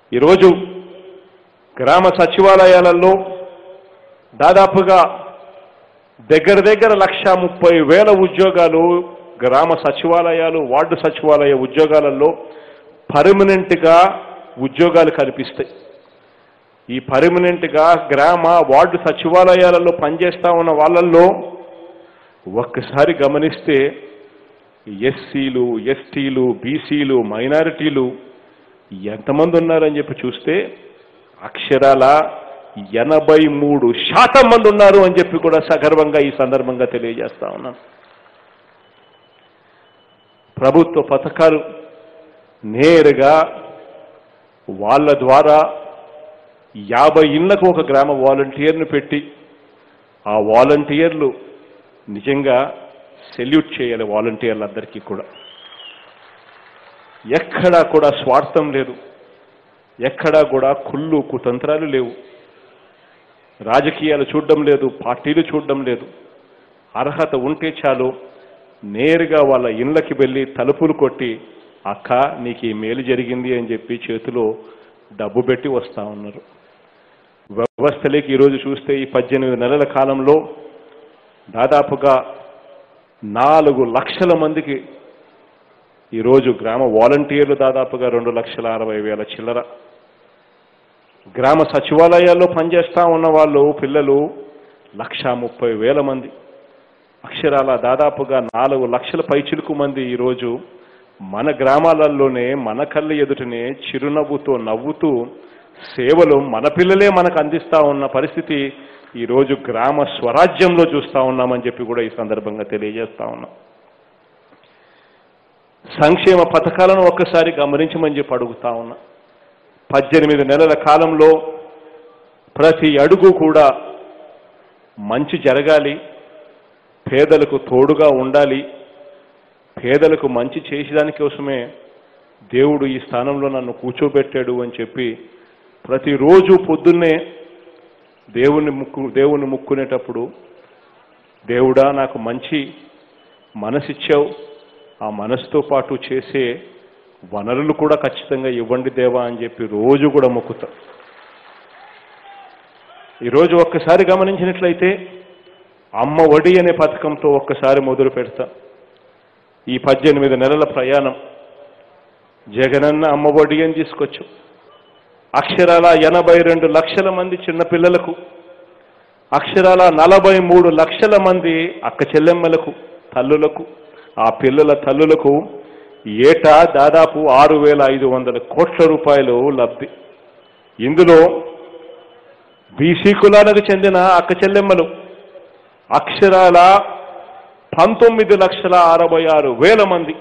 ఈరోజు గ్రామ సచివాలయాలలో దాదాపుగా దగ్గర దగ్గర లక్ష ముప్పై వేల ఉద్యోగాలు గ్రామ సచివాలయాలు వార్డు సచివాలయ ఉద్యోగాలలో పర్మనెంట్గా ఉద్యోగాలు కల్పిస్తాయి ఈ పర్మనెంట్గా గ్రామ వార్డు సచివాలయాలలో పనిచేస్తా ఉన్న వాళ్ళల్లో ఒక్కసారి గమనిస్తే ఎస్సీలు ఎస్టీలు బీసీలు మైనారిటీలు ఎంతమంది ఉన్నారని చెప్పి చూస్తే అక్షరాల ఎనభై మూడు శాతం మంది ఉన్నారు అని చెప్పి కూడా సగర్వంగా ఈ సందర్భంగా తెలియజేస్తా ఉన్నాను ప్రభుత్వ పథకాలు నేరుగా వాళ్ళ ద్వారా యాభై ఇళ్లకు ఒక గ్రామ వాలంటీర్ను పెట్టి ఆ వాలంటీర్లు నిజంగా సెల్యూట్ చేయాలి వాలంటీర్లందరికీ కూడా ఎక్కడా కూడా స్వార్థం లేదు ఎక్కడా కూడా కుళ్ళు కుతంత్రాలు లేవు రాజకీయాలు చూడడం లేదు పార్టీలు చూడడం లేదు అర్హత ఉంటే చాలు నేరుగా వాళ్ళ ఇళ్ళకి వెళ్ళి తలుపులు కొట్టి అక్క నీకు ఈ మేలు జరిగింది అని చెప్పి చేతిలో డబ్బు పెట్టి వస్తా ఉన్నారు వ్యవస్థలోకి ఈరోజు చూస్తే ఈ పద్దెనిమిది నెలల కాలంలో దాదాపుగా నాలుగు లక్షల మందికి ఈరోజు గ్రామ వాలంటీర్లు దాదాపుగా రెండు లక్షల అరవై వేల చిల్లర గ్రామ సచివాలయాల్లో పనిచేస్తా ఉన్న వాళ్ళు పిల్లలు లక్ష ముప్పై వేల మంది అక్షరాల దాదాపుగా నాలుగు లక్షల పైచిలుకు మంది ఈరోజు మన గ్రామాలలోనే మన కళ్ళ ఎదుటనే చిరునవ్వుతో నవ్వుతూ సేవలు మన పిల్లలే మనకు అందిస్తా ఉన్న పరిస్థితి ఈరోజు గ్రామ స్వరాజ్యంలో చూస్తా ఉన్నామని చెప్పి కూడా ఈ సందర్భంగా తెలియజేస్తా ఉన్నాం సంక్షేమ పథకాలను ఒక్కసారి గమనించమని చెప్పి అడుగుతా ఉన్నా పద్దెనిమిది నెలల కాలంలో ప్రతి అడుగు కూడా మంచి జరగాలి పేదలకు తోడుగా ఉండాలి పేదలకు మంచి చేసేదాని కోసమే దేవుడు ఈ స్థానంలో నన్ను కూర్చోబెట్టాడు అని చెప్పి ప్రతిరోజు పొద్దున్నే దేవుని ముక్కు దేవుని ముక్కునేటప్పుడు దేవుడా నాకు మంచి మనసిచ్చావు ఆ మనసుతో పాటు చేసే వనరులు కూడా ఖచ్చితంగా ఇవ్వండి దేవా అని చెప్పి రోజు కూడా మొక్కుతా ఈరోజు ఒక్కసారి గమనించినట్లయితే అమ్మ ఒడి అనే పథకంతో ఒక్కసారి మొదలు పెడతా ఈ పద్దెనిమిది నెలల ప్రయాణం జగనన్న అమ్మ ఒడి అని తీసుకొచ్చు అక్షరాల ఎనభై రెండు లక్షల మంది చిన్నపిల్లలకు అక్షరాల నలభై మూడు లక్షల మంది అక్క చెల్లెమ్మలకు తల్లులకు ఆ పిల్లల తల్లులకు ఏటా దాదాపు ఆరు వేల ఐదు వందల కోట్ల రూపాయలు లబ్ధి ఇందులో బీసీ కులాలకు చెందిన అక్క చెల్లెమ్మలు అక్షరాల పంతొమ్మిది లక్షల అరవై ఆరు వేల మంది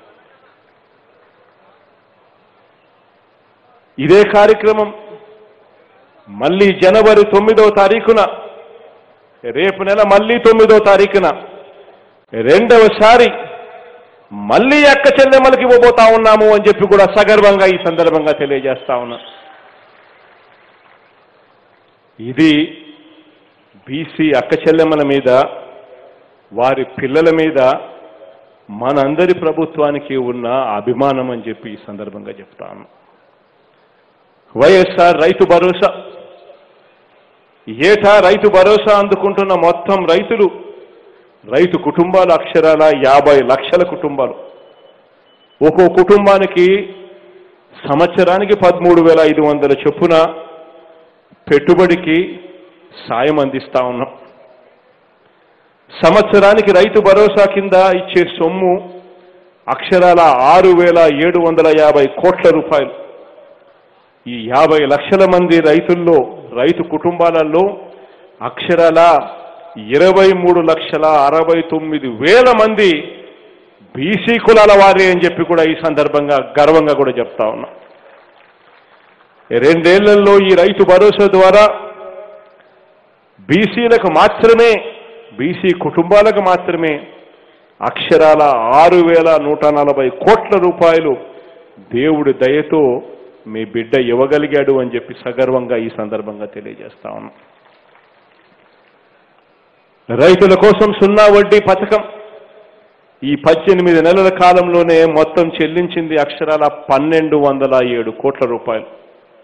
ఇదే కార్యక్రమం మళ్ళీ జనవరి తొమ్మిదవ తారీఖున రేపు నెల మళ్ళీ తొమ్మిదవ తారీఖున రెండవసారి మళ్ళీ అక్క చెల్లెమ్మలకి ఇవ్వబోతా ఉన్నాము అని చెప్పి కూడా సగర్వంగా ఈ సందర్భంగా తెలియజేస్తా ఉన్నా ఇది బీసీ అక్క చెల్లెమ్మల మీద వారి పిల్లల మీద మనందరి ప్రభుత్వానికి ఉన్న అభిమానం అని చెప్పి ఈ సందర్భంగా చెప్తాను వైఎస్ఆర్ రైతు భరోసా ఏటా రైతు భరోసా అందుకుంటున్న మొత్తం రైతులు రైతు కుటుంబాలు అక్షరాల యాభై లక్షల కుటుంబాలు ఒక్కో కుటుంబానికి సంవత్సరానికి పదమూడు వేల ఐదు వందల చొప్పున పెట్టుబడికి సాయం అందిస్తా ఉన్నాం సంవత్సరానికి రైతు భరోసా కింద ఇచ్చే సొమ్ము అక్షరాల ఆరు వేల ఏడు వందల యాభై కోట్ల రూపాయలు ఈ యాభై లక్షల మంది రైతుల్లో రైతు కుటుంబాలలో అక్షరాల ఇరవై మూడు లక్షల అరవై తొమ్మిది వేల మంది బీసీ కులాల వారే అని చెప్పి కూడా ఈ సందర్భంగా గర్వంగా కూడా చెప్తా ఉన్నా రెండేళ్లలో ఈ రైతు భరోసా ద్వారా బీసీలకు మాత్రమే బీసీ కుటుంబాలకు మాత్రమే అక్షరాల ఆరు వేల నూట నలభై కోట్ల రూపాయలు దేవుడి దయతో మీ బిడ్డ ఇవ్వగలిగాడు అని చెప్పి సగర్వంగా ఈ సందర్భంగా తెలియజేస్తా ఉన్నాం రైతుల కోసం సున్నా వడ్డీ పథకం ఈ పద్దెనిమిది నెలల కాలంలోనే మొత్తం చెల్లించింది అక్షరాల పన్నెండు వందల ఏడు కోట్ల రూపాయలు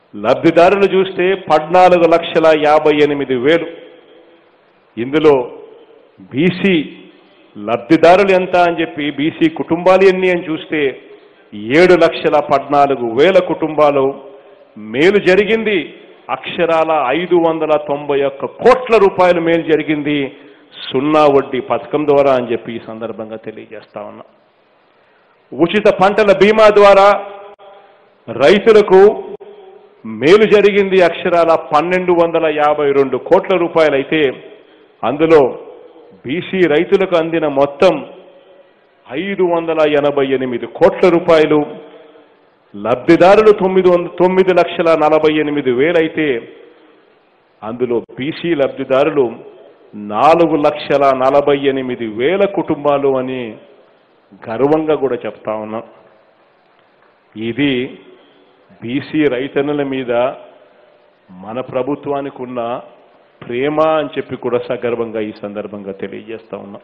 లబ్ధిదారులు చూస్తే పద్నాలుగు లక్షల యాభై ఎనిమిది వేలు ఇందులో బీసీ లబ్ధిదారులు ఎంత అని చెప్పి బీసీ కుటుంబాలు ఎన్ని అని చూస్తే ఏడు లక్షల పద్నాలుగు వేల కుటుంబాలు మేలు జరిగింది అక్షరాల ఐదు వందల తొంభై ఒక్క కోట్ల రూపాయలు మేలు జరిగింది సున్నా వడ్డీ పథకం ద్వారా అని చెప్పి ఈ సందర్భంగా తెలియజేస్తా ఉన్నా ఉచిత పంటల బీమా ద్వారా రైతులకు మేలు జరిగింది అక్షరాల పన్నెండు వందల యాభై రెండు కోట్ల రూపాయలైతే అందులో బీసీ రైతులకు అందిన మొత్తం ఐదు వందల ఎనభై ఎనిమిది కోట్ల రూపాయలు లబ్ధిదారులు తొమ్మిది వంద తొమ్మిది లక్షల నలభై ఎనిమిది వేలైతే అందులో బీసీ లబ్ధిదారులు నాలుగు లక్షల నలభై ఎనిమిది వేల కుటుంబాలు అని గర్వంగా కూడా చెప్తా ఉన్నాం ఇది బీసీ రైతన్నుల మీద మన ప్రభుత్వానికి ఉన్న ప్రేమ అని చెప్పి కూడా సగర్వంగా ఈ సందర్భంగా తెలియజేస్తా ఉన్నాం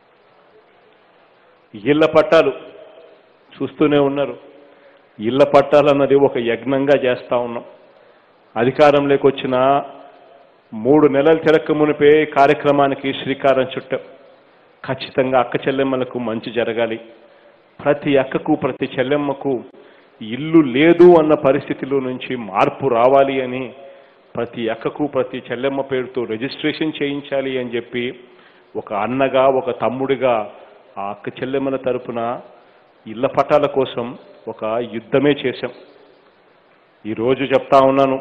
ఇళ్ల పట్టాలు చూస్తూనే ఉన్నారు ఇళ్ల పట్టాలన్నది ఒక యజ్ఞంగా చేస్తా ఉన్నాం అధికారంలోకి వచ్చిన మూడు నెలల తిరక్క మునిపే కార్యక్రమానికి శ్రీకారం చుట్టాం ఖచ్చితంగా అక్క చెల్లెమ్మలకు మంచి జరగాలి ప్రతి అక్కకు ప్రతి చెల్లెమ్మకు ఇల్లు లేదు అన్న పరిస్థితిలో నుంచి మార్పు రావాలి అని ప్రతి అక్కకు ప్రతి చెల్లెమ్మ పేరుతో రిజిస్ట్రేషన్ చేయించాలి అని చెప్పి ఒక అన్నగా ఒక తమ్ముడిగా ఆ అక్క చెల్లెమ్మల తరపున ఇళ్ల పట్టాల కోసం ఒక యుద్ధమే చేశాం ఈరోజు చెప్తా ఉన్నాను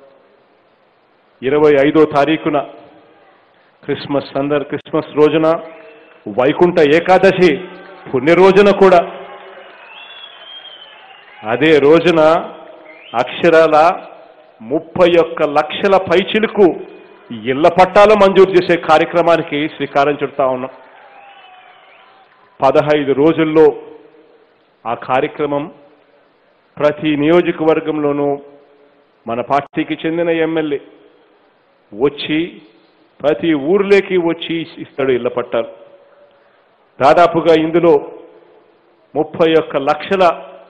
ఇరవై ఐదో తారీఖున క్రిస్మస్ సందర్ క్రిస్మస్ రోజున వైకుంఠ ఏకాదశి పుణ్య రోజున కూడా అదే రోజున అక్షరాల ముప్పై ఒక్క లక్షల పైచిలకు ఇళ్ల పట్టాలు మంజూరు చేసే కార్యక్రమానికి శ్రీకారం చుడతా ఉన్నాం పదహైదు రోజుల్లో ఆ కార్యక్రమం ప్రతి నియోజకవర్గంలోనూ మన పార్టీకి చెందిన ఎమ్మెల్యే వచ్చి ప్రతి ఊర్లోకి వచ్చి ఇస్తాడు ఇళ్ల పట్టాలు దాదాపుగా ఇందులో ముప్పై ఒక్క లక్షల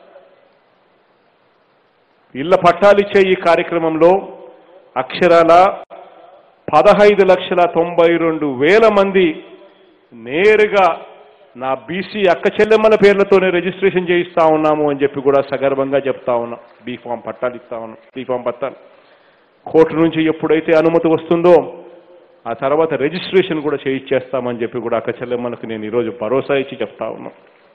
ఇళ్ల పట్టాలిచ్చే ఈ కార్యక్రమంలో అక్షరాల పదహైదు లక్షల తొంభై రెండు వేల మంది నేరుగా నా బీసీ అక్క చెల్లెమ్మల పేర్లతోనే రిజిస్ట్రేషన్ చేయిస్తా ఉన్నాము అని చెప్పి కూడా సగర్వంగా చెప్తా ఉన్నాం బీఫామ్ పట్టాలు ఇస్తా ఉన్నాం బీఫామ్ పట్టాలు కోర్టు నుంచి ఎప్పుడైతే అనుమతి వస్తుందో ఆ తర్వాత రిజిస్ట్రేషన్ కూడా చేయిచ్చేస్తామని చెప్పి కూడా అక్క చెల్లెమ్మలకు నేను ఈరోజు భరోసా ఇచ్చి చెప్తా ఉన్నాం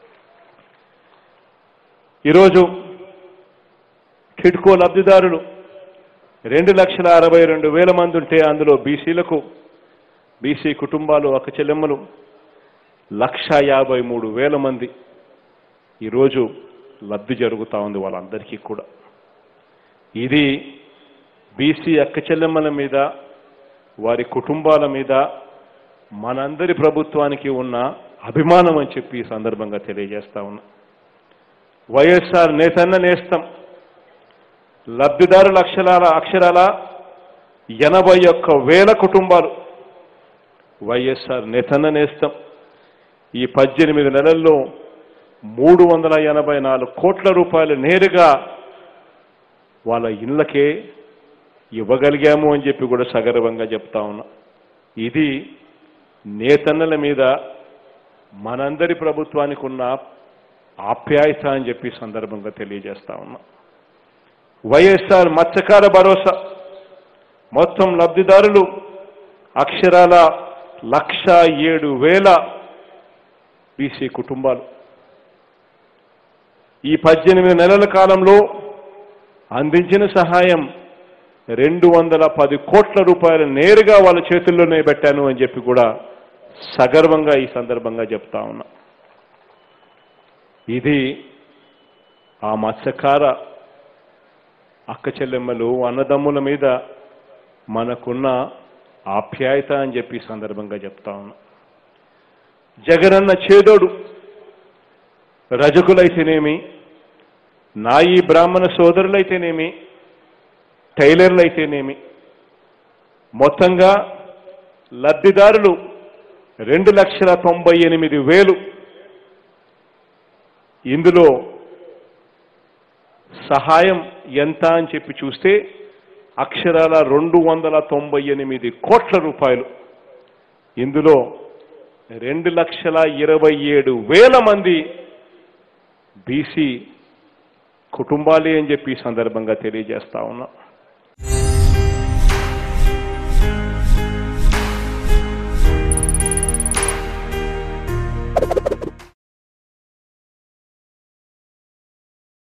ఈరోజు టిడ్కో లబ్ధిదారులు రెండు లక్షల అరవై రెండు వేల మంది ఉంటే అందులో బీసీలకు బీసీ కుటుంబాలు ఒక చెల్లెమ్మలు లక్ష యాభై మూడు వేల మంది ఈరోజు లబ్ధి జరుగుతూ ఉంది వాళ్ళందరికీ కూడా ఇది బీసీ అక్క చెల్లెమ్మల మీద వారి కుటుంబాల మీద మనందరి ప్రభుత్వానికి ఉన్న అభిమానం అని చెప్పి ఈ సందర్భంగా తెలియజేస్తా ఉన్నా వైఎస్ఆర్ నేతన్న నేస్తం లబ్ధిదారుల అక్షరాల అక్షరాల ఎనభై ఒక్క వేల కుటుంబాలు వైఎస్ఆర్ నేతన్న నేస్తం ఈ పద్దెనిమిది నెలల్లో మూడు వందల ఎనభై నాలుగు కోట్ల రూపాయలు నేరుగా వాళ్ళ ఇళ్ళకే ఇవ్వగలిగాము అని చెప్పి కూడా సగర్వంగా చెప్తా ఉన్నా ఇది నేతన్నల మీద మనందరి ప్రభుత్వానికి ఉన్న ఆప్యాయత అని చెప్పి సందర్భంగా తెలియజేస్తా ఉన్నా వైఎస్ఆర్ మత్స్యకార భరోసా మొత్తం లబ్ధిదారులు అక్షరాల లక్ష ఏడు వేల బీసీ కుటుంబాలు ఈ పద్దెనిమిది నెలల కాలంలో అందించిన సహాయం రెండు వందల పది కోట్ల రూపాయలు నేరుగా వాళ్ళ చేతుల్లోనే పెట్టాను అని చెప్పి కూడా సగర్వంగా ఈ సందర్భంగా చెప్తా ఉన్నా ఇది ఆ మత్స్యకార అక్క చెల్లెమ్మలు అన్నదమ్ముల మీద మనకున్న ఆప్యాయత అని చెప్పి ఈ సందర్భంగా చెప్తా ఉన్నా జగనన్న చేదోడు రజకులైతేనేమి నాయి బ్రాహ్మణ సోదరులైతేనేమి టైలర్లైతేనేమి మొత్తంగా లబ్ధిదారులు రెండు లక్షల తొంభై ఎనిమిది వేలు ఇందులో సహాయం ఎంత అని చెప్పి చూస్తే అక్షరాల రెండు వందల తొంభై ఎనిమిది కోట్ల రూపాయలు ఇందులో రెండు లక్షల ఇరవై ఏడు వేల మంది బీసీ కుటుంబాలే అని చెప్పి ఈ సందర్భంగా తెలియజేస్తా ఉన్నాం